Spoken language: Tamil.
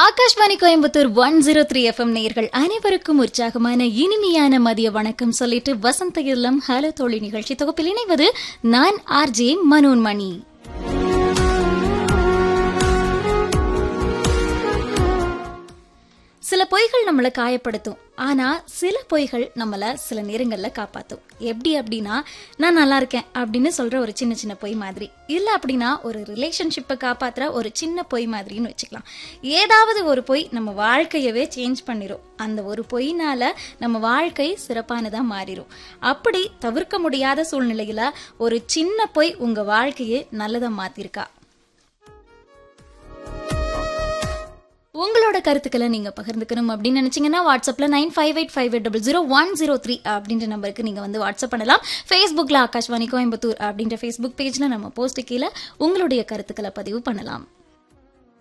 Akashvani Coimbatore one zero three FM நேயர்கள் அனைவருக்கும் உற்சாகமான இனிமையான மதிய வணக்கம் சொல்லிட்டு வசந்த இல்லம் ஹலோ தோழி நிகழ்ச்சி தொகுப்பில் இணைவது நான் ஆர்ஜே மனோன்மணி சில பொய்கள் நம்மளை காயப்படுத்தும் ஆனா சில பொய்கள் நம்மள சில நேரங்கள்ல காப்பாத்தும் எப்படி அப்படின்னா நான் நல்லா இருக்கேன் அப்படின்னு சொல்ற ஒரு சின்ன சின்ன பொய் மாதிரி இல்ல அப்படின்னா ஒரு ரிலேஷன்ஷிப்பை காப்பாத்துற ஒரு சின்ன பொய் மாதிரின்னு வச்சுக்கலாம் ஏதாவது ஒரு பொய் நம்ம வாழ்க்கையவே சேஞ்ச் பண்ணிரும் அந்த ஒரு பொய்னால நம்ம வாழ்க்கை சிறப்பானதா மாறிடும் அப்படி தவிர்க்க முடியாத சூழ்நிலையில ஒரு சின்ன பொய் உங்க வாழ்க்கையே நல்லதா மாத்திருக்கா உங்களோட கருத்துக்களை நீங்க பகிர்ந்துக்கணும் அப்படின்னு நினைச்சீங்கன்னா வாட்ஸ்அப்ல nine five eight five eight double zero one zero three அப்படின்ற நம்பருக்கு நீங்க வந்து வாட்ஸ்அப் பண்ணலாம் ஃபேஸ்புக்ல ஆகாஷ்வாணி கோயம்புத்தூர் அப்படின்ற ஃபேஸ்புக் பேஜ்ல நம்ம போஸ்ட் கீழே உங்களுடைய கருத்துக்களை பதிவு பண்ணலாம்